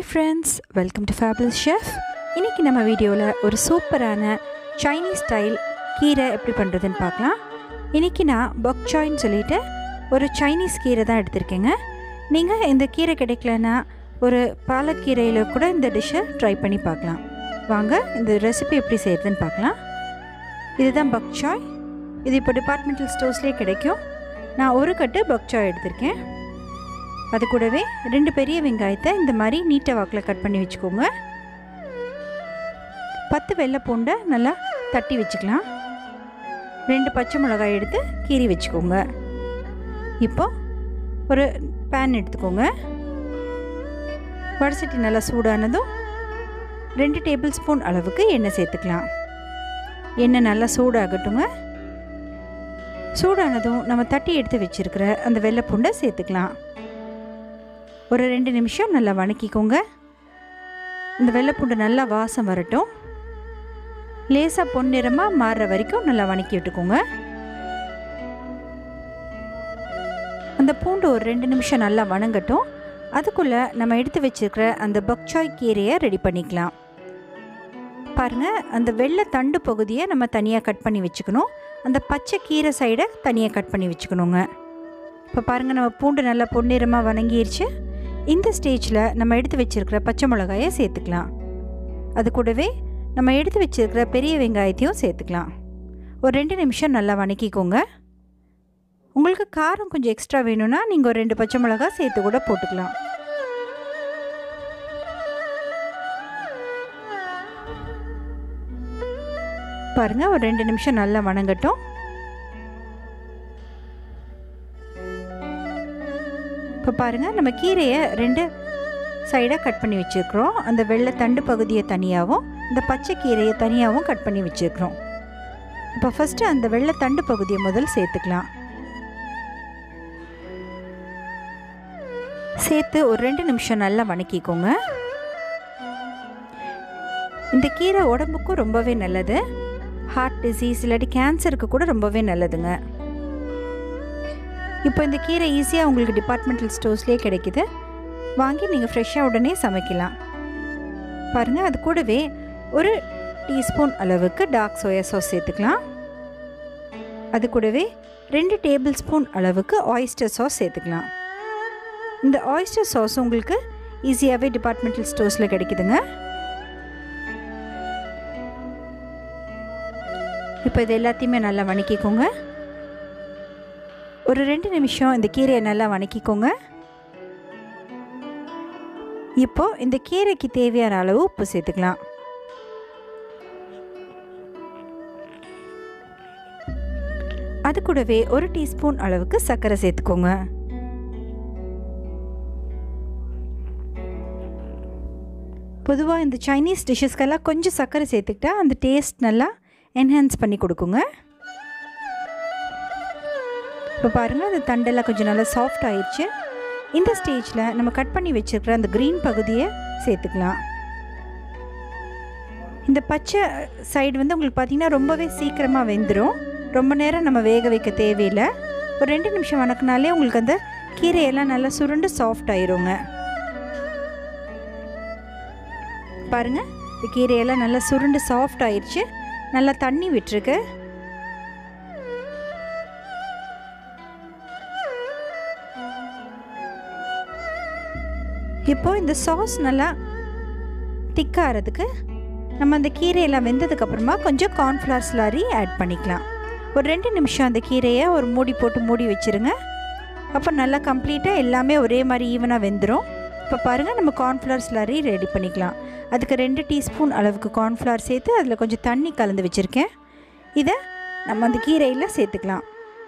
friends welcome to Fable Chef இன்றைக்கி நம்ம வீடியோவில் ஒரு சூப்பரான சைனீஸ் ஸ்டைல் கீரை எப்படி பண்ணுறதுன்னு பார்க்கலாம் இன்றைக்கி நான் பக்சாய்ன்னு சொல்லிட்டு ஒரு சைனீஸ் கீரை தான் எடுத்திருக்கேங்க நீங்கள் இந்த கீரை கிடைக்கலன்னா ஒரு பாலக்கீரையில் கூட இந்த டிஷ்ஷை ட்ரை பண்ணி பார்க்கலாம் வாங்க இந்த ரெசிபி எப்படி செய்கிறதுன்னு பார்க்கலாம் இதுதான் பக்சாய் இது இப்போ டிபார்ட்மெண்டல் ஸ்டோர்ஸ்லேயே கிடைக்கும் நான் ஒரு கட்டு பக்சாய் எடுத்திருக்கேன் அது கூடவே ரெண்டு பெரிய வெங்காயத்தை இந்த மாதிரி நீட்டை வாக்கில் கட் பண்ணி வச்சுக்கோங்க பத்து வெள்ளை பூண்டை நல்லா தட்டி வச்சுக்கலாம் ரெண்டு பச்சை மிளகாய் எடுத்து கீறி வச்சுக்கோங்க இப்போ ஒரு பேன் எடுத்துக்கோங்க வடசட்டி நல்லா சூடானதும் ரெண்டு டேபிள் ஸ்பூன் அளவுக்கு எண்ணெய் சேர்த்துக்கலாம் எண்ணெய் நல்லா சூடாகட்டுங்க சூடானதும் நம்ம தட்டி எடுத்து வச்சுருக்கிற அந்த வெள்ளை பூண்டை சேர்த்துக்கலாம் ஒரு ரெண்டு நிமிஷம் நல்லா வணக்கிக்கோங்க இந்த வெள்ளைப்பூண்டு நல்லா வாசம் வரட்டும் லேசாக பொன்னிறமாக மாறுற வரைக்கும் நல்லா வணக்கி விட்டுக்கோங்க அந்த பூண்டு ஒரு ரெண்டு நிமிஷம் நல்லா வணங்கட்டும் அதுக்குள்ளே நம்ம எடுத்து வச்சுருக்கிற அந்த பக்சாய் கீரையை ரெடி பண்ணிக்கலாம் பாருங்கள் அந்த வெள்ளை தண்டு பகுதியை நம்ம தனியாக கட் பண்ணி வச்சுக்கணும் அந்த பச்சை கீரை சைடை தனியாக கட் பண்ணி வச்சுக்கணுங்க இப்போ பாருங்கள் நம்ம பூண்டு நல்லா பொன்னிறமாக வணங்கிருச்சு இந்த ஸ்டேஜில் நம்ம எடுத்து வச்சுருக்கிற பச்சை மிளகாயை சேர்த்துக்கலாம் அது கூடவே நம்ம எடுத்து வச்சுருக்கிற பெரிய வெங்காயத்தையும் சேர்த்துக்கலாம் ஒரு ரெண்டு நிமிஷம் நல்லா வணக்கிக்கோங்க உங்களுக்கு காரம் கொஞ்சம் எக்ஸ்ட்ரா வேணும்னா நீங்கள் ஒரு ரெண்டு பச்சை மிளகா சேர்த்து கூட போட்டுக்கலாம் பாருங்கள் ஒரு ரெண்டு நிமிஷம் நல்லா வணங்கட்டும் இப்போ பாருங்கள் நம்ம கீரையை ரெண்டு சைடாக கட் பண்ணி வச்சுருக்குறோம் அந்த வெள்ளை தண்டு பகுதியை தனியாகவும் இந்த பச்சை கீரையை தனியாகவும் கட் பண்ணி வச்சுருக்குறோம் இப்போ ஃபஸ்ட்டு அந்த வெள்ளை தண்டு பகுதியை முதல் சேர்த்துக்கலாம் சேர்த்து ஒரு ரெண்டு நிமிஷம் நல்லா வணக்கிக்கோங்க இந்த கீரை உடம்புக்கும் ரொம்பவே நல்லது ஹார்ட் டிசீஸ் இல்லாட்டி கேன்சருக்கு கூட ரொம்பவே நல்லதுங்க இப்போ இந்த கீரை ஈஸியாக உங்களுக்கு டிபார்ட்மெண்டல் ஸ்டோர்ஸ்லேயே கிடைக்குது வாங்கி நீங்கள் ஃப்ரெஷ்ஷாக உடனே சமைக்கலாம் பாருங்கள் அது கூடவே ஒரு டீஸ்பூன் அளவுக்கு டார்க் சோயா சாஸ் சேர்த்துக்கலாம் அது கூடவே ரெண்டு டேபிள் ஸ்பூன் அளவுக்கு ஆயிஸ்டர் சாஸ் சேர்த்துக்கலாம் இந்த ஆயிஸ்டர் சாஸ் உங்களுக்கு ஈஸியாகவே டிபார்ட்மெண்டல் ஸ்டோர்ஸில் கிடைக்குதுங்க இப்போ இது எல்லாத்தையுமே நல்லா வணக்கிக்கோங்க ஒரு ரெண்டு நிமிஷம் இந்த கீரையை நல்லா வணக்கிக்கோங்க இப்போ இந்த கீரைக்கு தேவையான அளவு உப்பு சேர்த்துக்கலாம் அது கூடவே ஒரு டீஸ்பூன் அளவுக்கு சர்க்கரை சேர்த்துக்கோங்க பொதுவாக இந்த சைனீஸ் டிஷ்ஷஸ்க்கெல்லாம் கொஞ்சம் சர்க்கரை சேர்த்துக்கிட்டா அந்த டேஸ்ட் நல்லா என்ஹான்ஸ் பண்ணி கொடுக்குங்க இப்போ பாருங்கள் அந்த தண்டெல்லாம் கொஞ்சம் நல்லா சாஃப்ட் ஆயிடுச்சு இந்த ஸ்டேஜில் நம்ம கட் பண்ணி வச்சுருக்கிற அந்த க்ரீன் பகுதியை சேர்த்துக்கலாம் இந்த பச்சை சைடு வந்து உங்களுக்கு பார்த்திங்கன்னா ரொம்பவே சீக்கிரமாக வெந்துடும் ரொம்ப நேரம் நம்ம வேக வைக்க தேவையில்லை ஒரு ரெண்டு நிமிஷம் வணக்கினாலே உங்களுக்கு அந்த கீரையெல்லாம் நல்லா சுருண்டு சாஃப்ட் ஆயிருங்க பாருங்கள் இந்த கீரையெல்லாம் நல்லா சுருண்டு சாஃப்ட் ஆயிடுச்சு நல்லா தண்ணி விட்டுருக்கு இப்போ இந்த சாஸ் நல்லா திக்காகிறதுக்கு நம்ம அந்த கீரையெல்லாம் வெந்ததுக்கப்புறமா கொஞ்சம் கார்ன்ஃப்ளவர் ஸ்லாரி ஆட் பண்ணிக்கலாம் ஒரு ரெண்டு நிமிஷம் அந்த கீரையை ஒரு மூடி போட்டு மூடி வச்சுருங்க அப்போ நல்லா கம்ப்ளீட்டாக எல்லாமே ஒரே மாதிரி ஈவனாக வெந்துடும் இப்போ பாருங்கள் நம்ம கார்ன்ஃப்ளவர் ஸ்லாரி ரெடி பண்ணிக்கலாம் அதுக்கு ரெண்டு டீஸ்பூன் அளவுக்கு கார்ன்ஃப்ளவர் சேர்த்து அதில் கொஞ்சம் தண்ணி கலந்து வச்சுருக்கேன் இதை நம்ம அந்த கீரையில் சேர்த்துக்கலாம்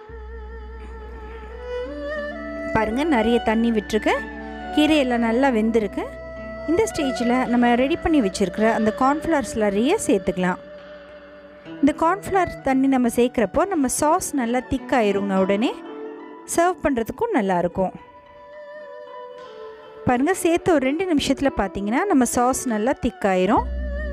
பாருங்கள் நிறைய தண்ணி விட்டுருக்கு கீரையெல்லாம் நல்லா வெந்திருக்கு இந்த ஸ்டேஜில் நம்ம ரெடி பண்ணி வச்சுருக்கிற அந்த கார்ன்ஃப்ளவர் ஸ்லரியை சேர்த்துக்கலாம் இந்த கார்ன்ஃப்ளவர் தண்ணி நம்ம சேர்க்குறப்போ நம்ம சாஸ் நல்லா திக்காயிருங்க உடனே சர்வ் பண்ணுறதுக்கும் நல்லாயிருக்கும் பாருங்கள் சேர்த்து ஒரு ரெண்டு நிமிஷத்தில் பார்த்தீங்கன்னா நம்ம சாஸ் நல்லா திக்காயிரும்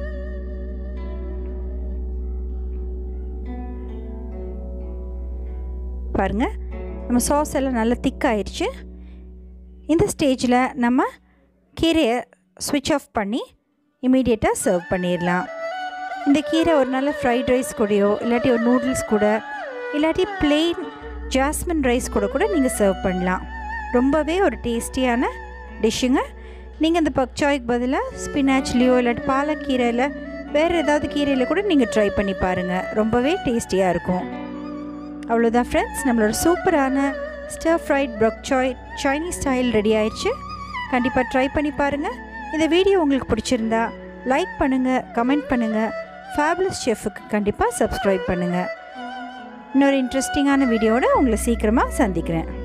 பாருங்கள் நம்ம சாஸ் எல்லாம் நல்லா திக்காயிருச்சு இந்த ஸ்டேஜில் நம்ம கீரையை ஸ்விட்ச் ஆஃப் பண்ணி இமீடியட்டாக சர்வ் பண்ணிடலாம் இந்த கீரை ஒரு நல்ல ஃப்ரைட் ரைஸ் கூடயோ இல்லாட்டி ஒரு நூடுல்ஸ் கூட இல்லாட்டி பிளெயின் ஜாஸ்மின் ரைஸ் கூட கூட நீங்கள் சர்வ் பண்ணலாம் ரொம்பவே ஒரு டேஸ்டியான டிஷ்ஷுங்க நீங்கள் இந்த பக்சாய்க்கு பதிலாக ஸ்பினாச்லேயோ இல்லாட்டி பாலக்கீரையில் வேறு ஏதாவது கீரையில் கூட நீங்கள் ட்ரை பண்ணி பாருங்கள் ரொம்பவே டேஸ்டியாக இருக்கும் அவ்வளோதான் ஃப்ரெண்ட்ஸ் நம்மளோட சூப்பரான ஸ்டர் ஃப்ரைட் ப்ரொக்சாய் சைனீஸ் ஸ்டைல் ரெடி ஆயிடுச்சு கண்டிப்பாக ட்ரை பண்ணி பாருங்கள் இந்த வீடியோ உங்களுக்கு பிடிச்சிருந்தா லைக் பண்ணுங்கள் கமெண்ட் பண்ணுங்கள் ஃபேப்லஸ் ஷெஃபுக்கு கண்டிப்பாக சப்ஸ்கிரைப் பண்ணுங்கள் இன்னொரு இன்ட்ரெஸ்டிங்கான வீடியோவோட உங்களை சீக்கிரமாக சந்திக்கிறேன்